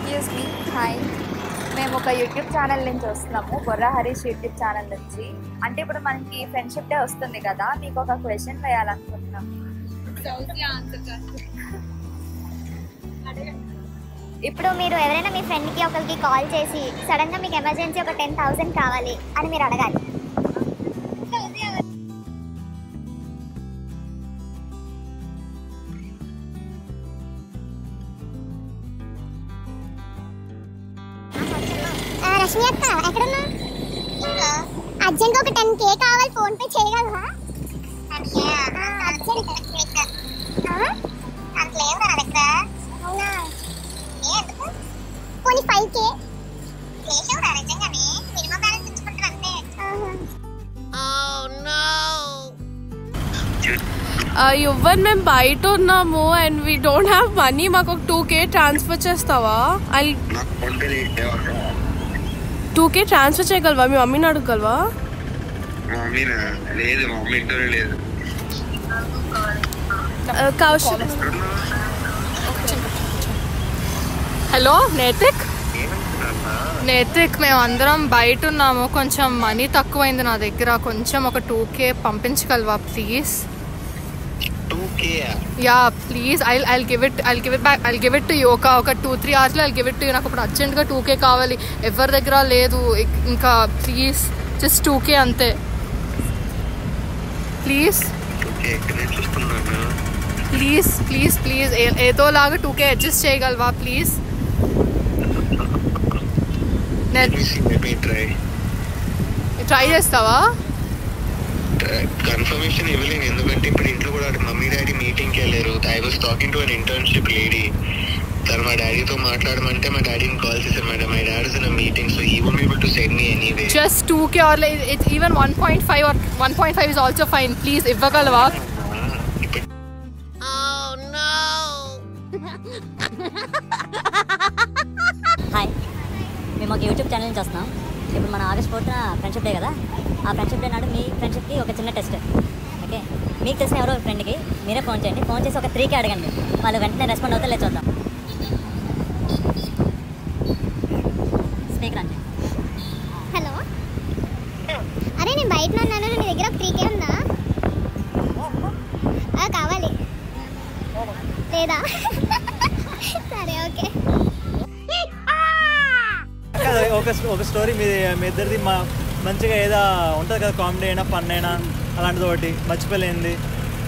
Excuse me hi మేము ఒక YouTube channel నుంచి వస్తున్నాము బొర్రా హరీష్ యూట్యూబ్ ఛానల్ నుంచి అంటే ఇప్పుడు మనకి ఫ్రెండ్షిప్ డే వస్తుంది కదా మీకు ఒక క్వశ్చన్ వేయాలనుకుంటున్నాం ఇప్పుడు మీరు ఎవరైనా మీ ఫ్రెండ్కి ఒకరికి కాల్ చేసి సడన్గా మీకు ఎమర్జెన్సీ ఒక టెన్ థౌసండ్ కావాలి అని మీరు అడగాలి రష్మి అక్క ఎక్కడున్నా అర్జెంట్ ఒక టెన్ కే కావాలి ఫోన్ పే చేయగలవా అర్జెంట్ అంత లేవు నా దగ్గర అవునా పోనీ ఫైవ్ కే లేచావు రా నిజంగానే మినిమం బ్యాలెన్స్ ఉంచుకుంటారు అంతే యువన్ మేము బయట ఉన్నాము and we don't have money మాకు ఒక టూ కే ట్రాన్స్ఫర్ చేస్తావా ఐ నాకు ఫోన్ పే చేసేవారు టూ కే ట్రాన్స్ఫర్ చేయగలవా మీ మమ్మీని అడగగలవా మా మమ్మీనా లేదు మా మమ్మీ ఇంట్లోనే లేదు కౌశల్ హలో నేతిక్ ఏమంటున్నా నేత్రిక్ మేము అందరం బయట ఉన్నాము కొంచెం మనీ తక్కువైంది నా దగ్గర కొంచెం ఒక టూ కే పంపించగలవా please two K yeah please I I give it I give it back I give it to you ఒక ఒక టూ త్రీ అవర్స్లో I give it to you నాకు ఇప్పుడు అర్జెంట్గా టూ కే కావాలి ఎవరి దగ్గర లేదు ఇక్- ఇంకా ప్లీజ్ జస్ట్ టూ కే అంతే ప్లీజ్ టూ కే ఇక్కడ నేను చూస్తున్నాను ప్లీజ్ ప్లీజ్ ప్లీజ్ ఏదోలాగా టూ కే అడ్జస్ట్ చేయగలవా ప్లీజ్ నేను మేబీ ట్రై ట్రై చేస్తావా కన్ఫర్మేషన్ ఇవ్వలేను ఎందుకంటే ఇప్పుడు ఇంట్లో కూడా మమ్మీ డాడీ మీటింగ్కి వెళ్ళారు I was talking to an internship lady తను మా డాడీతో మాట్లాడమంటే మా డాడీని కాల్ చేశారు madam my dad is in meeting so he won able to send me anyway just 2k or like it's even 1.5 or 1.5 is also fine please ఇవ్వగలవా ఇప్పుడు hi మేము ఒక యూట్యూబ్ ఛానల్ నుంచి వస్తున్నాం ఇప్పుడు మన ఆగస్ట్ ఫోర్త్ ఫ్రెండ్షిప్ డే కదా ఆ ఫ్రెండ్షిప్ డే నాడు మీ ఫ్రెండ్షిప్కి ఒక చిన్న టెస్ట్ ఓకే మీకు తెలిసిన ఎవరో ఫ్రెండ్కి మీరే ఫోన్ చేయండి ఫోన్ చేసి ఒక త్రీకి అడగండి వాళ్ళు వెంటనే రెస్పాండ్ అవుతే లేదు చూద్దాం స్పీకర్ అంటే హలో అరే నేను బయట ఉన్నాను నీ దగ్గర ఒక త్రీ కే ఉందా ఆ, కావాలి లేదా సరే ఓకే కాదు, ఒక ఒక స్టోరీ మీ మీ ఇద్దరిది మా మంచిగా ఏదో ఉంటుంది కదా కామెడీ అయినా ఫన్ అయినా అలాంటిది ఒకటి మర్చిపోలేంది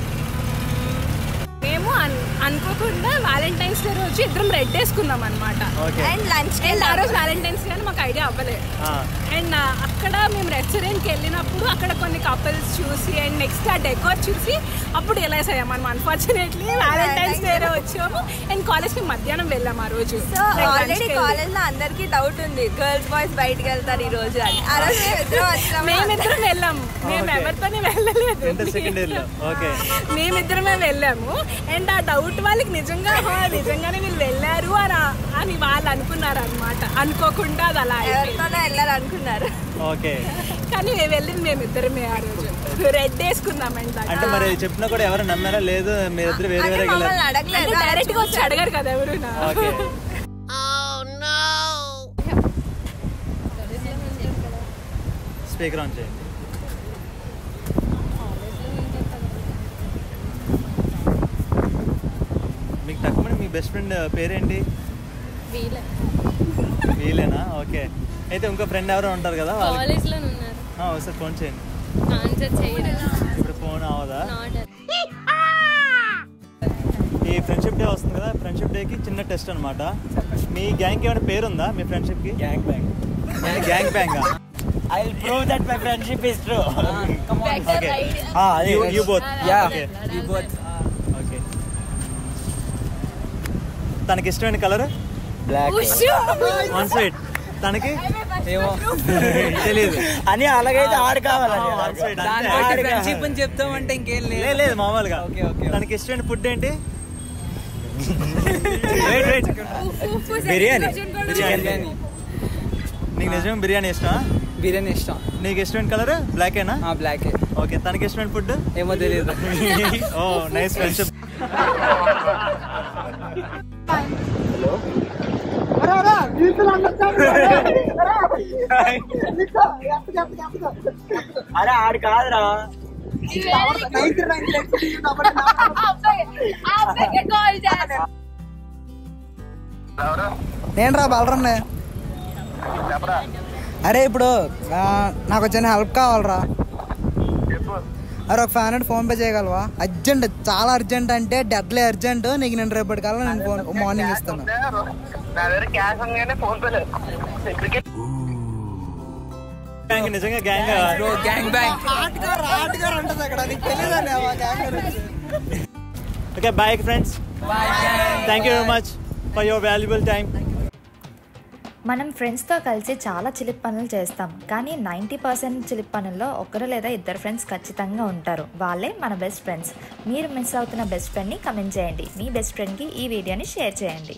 మేము అన్- అనుకోకుండా వ్యాలంటైన్స్ డే రోజు ఇద్దరం రెడ్ వేసుకున్నాం అనమాట Okay. అండ్ లంచ్ అండ్ ఆ రోజు వ్యాలంటైన్స్ డే అని మాకు ఐడియా అవ్వలేదు ఆ, అండ్ అక్కడ మేము రెస్టారెంట్కి వెళ్ళినప్పుడు అక్కడ కొన్ని కపుల్స్ చూసి అండ్ నెక్స్ట్ ఆ డెకోర్ చూసి అప్పుడు రిలైజ్ అయ్యాం మనం అన్ఫార్చునేట్లీ వ్యాలంటైన్స్ డే వచ్చాము అండ్ కాలేజ్కి మధ్యాహ్నం వెళ్ళాం ఆ రోజు సో ఆల్రెడీ కాలేజ్ లో అందరికి డౌట్ ఉంది గర్ల్స్ బాయ్స్ బయటకు వెళ్తారు ఈ రోజు అని ఆ రోజు మేము ఇద్దరం వచ్చినాము మేమిద్దరం వెళ్ళాము మేము Okay. ఎవరితోనే వెళ్ళలేదు ఇంటర్ సెకండ్ ఇయర్లో ఓకే మేమిద్దరమే వెళ్ళాము అండ్ ఆ డౌట్ వాళ్ళకి నిజంగా "హా, నిజంగానే వీళ్ళు వెళ్ళారు అని అని వాళ్ళు అనుకున్నారు అనమాట అనుకోకుండా అది అలా అయిపోయింది ఎవరితోనే వెళ్ళారు అనుకున్నారు ఓకే కానీ మేము వెళ్ళింది మేమిద్దరమే ఆ రోజు రెడ్ వేసుకున్నామండి అంటే మరి చెప్పినా కూడా ఎవరు నమ్మారా లేదు మీరిద్దరు వేరే వేరే మమ్మల్ని అడగలేదు డైరెక్ట్ గా వచ్చి అడగారు కదా ఎవరు ఓకే స్పీకర్ ఆన్ చేయండి మీకు తక్కువ మీ బెస్ట్ ఫ్రెండ్ పేరేంటి వీలేనా ఓకే అయితే ఇంకో ఫ్రెండ్ ఎవరో ఉంటారు కదా వాళ్ళకి కాలేజ్లో ఉన్నారు ఆ, ఒకసారి ఫోన్ చేయండి ఆన్సర్ చేయరు ఇప్పుడు ఫోన్ అవదా నాట్ ఈ ఫ్రెండ్షిప్ డే వస్తుంది కదా ఫ్రెండ్షిప్ డేకి చిన్న టెస్ట్ అన్నమాట మీ గ్యాంగ్ ఏమైనా పేరు ఉందా మీ ఫ్రెండ్షిప్ కి gang bang gang bang I will prove that my friendship is true. Come on. Okay Ah, you you both Yeah. Okay We both. Okay తనకి ఇష్టమైన కలర్ Black. వన్ సైడ్ తనకి ఏమో తెలియదు అని అలాగైతే ఆడు కావాలని Ah, one side, దాన్ని అంతే. బట్టి ఫ్రెండ్షిప్ అని చెప్తామంటే ఇంకేం లే- లేదు లేదు మామూలుగా ఓకే, ఓకే. తనకి ఇష్టమైన ఫుడ్ ఏంటి వెయిట్ వెయిట్ బిర్యానీ బిర్యానీ నీకు నిజం బిర్యానీ ఇష్టమా బిర్యానీ ఇష్టం నీకు ఇష్టమైన కలర్ బ్లాకేనా ఆ బ్లాక్ ఓకే తనకి ఇష్టమైన ఫుడ్ ఏమో తెలియదు ఓ నైస్ ఫ్రెండ్షిప్ అరే ఆడు కాదురా నేను రా బలరన్నే అరే ఇప్పుడు ఆ, నాకు వచ్చిన హెల్ప్ కావాలరా అరే ఒక ఫైవ్ హండ్రెడ్ ఫోన్ పే చేయగలవా అర్జెంట్ చాలా అర్జెంట్ అంటే డెడ్లీ అర్జెంట్ నీకు నేను రేపటి కల్లా నేను ఫోన్ మార్నింగ్ ఇస్తాను నా దగ్గర క్యాష్ ఉందనే ఫోన్ పే లేదు క్రికెట్ గ్యాంగ్ నిజంగా gang gang bang okay bye friends thank you very much for your valuable time మనం ఫ్రెండ్స్తో కలిసి చాలా చిలిపి పనులు చేస్తాం కానీ నైంటీ పర్సెంట్ చిలిపి పనుల్లో ఒకరు లేదా ఇద్దరు ఫ్రెండ్స్ ఖచ్చితంగా ఉంటారు వాళ్ళే మన బెస్ట్ ఫ్రెండ్స్ మీరు మిస్ అవుతున్న బెస్ట్ ఫ్రెండ్ని కమెంట్ చేయండి మీ బెస్ట్ ఫ్రెండ్కి ఈ వీడియోని షేర్ చేయండి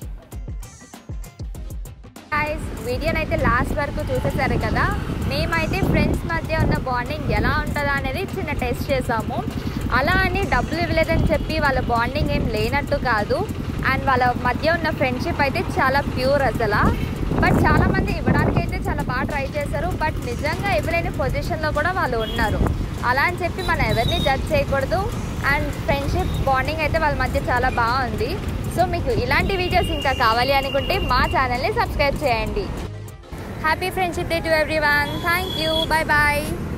గైస్ వీడియోని అయితే లాస్ట్ వరకు చూసేసారు కదా మేమైతే ఫ్రెండ్స్ మధ్య ఉన్న బాండింగ్ ఎలా ఉంటుందా అనేది చిన్న టెస్ట్ చేసాము అలా అని డబ్బులు ఇవ్వలేదని చెప్పి వాళ్ళ బాండింగ్ ఏం లేనట్టు కాదు అండ్ వాళ్ళ మధ్య ఉన్న ఫ్రెండ్షిప్ అయితే చాలా ప్యూర్ అసలు బట్ చాలామంది ఇవ్వడానికి అయితే చాలా బాగా ట్రై చేశారు బట్ నిజంగా ఇవ్వలేని పొజిషన్లో కూడా వాళ్ళు ఉన్నారు అలా అని చెప్పి మనం ఎవరిని జడ్జ్ చేయకూడదు అండ్ ఫ్రెండ్షిప్ బాండింగ్ అయితే వాళ్ళ మధ్య చాలా బాగుంది సో మీకు ఇలాంటి వీడియోస్ ఇంకా కావాలి అనుకుంటే మా ఛానల్ని సబ్స్క్రైబ్ చేయండి happy friendship day to everyone thank you bye bye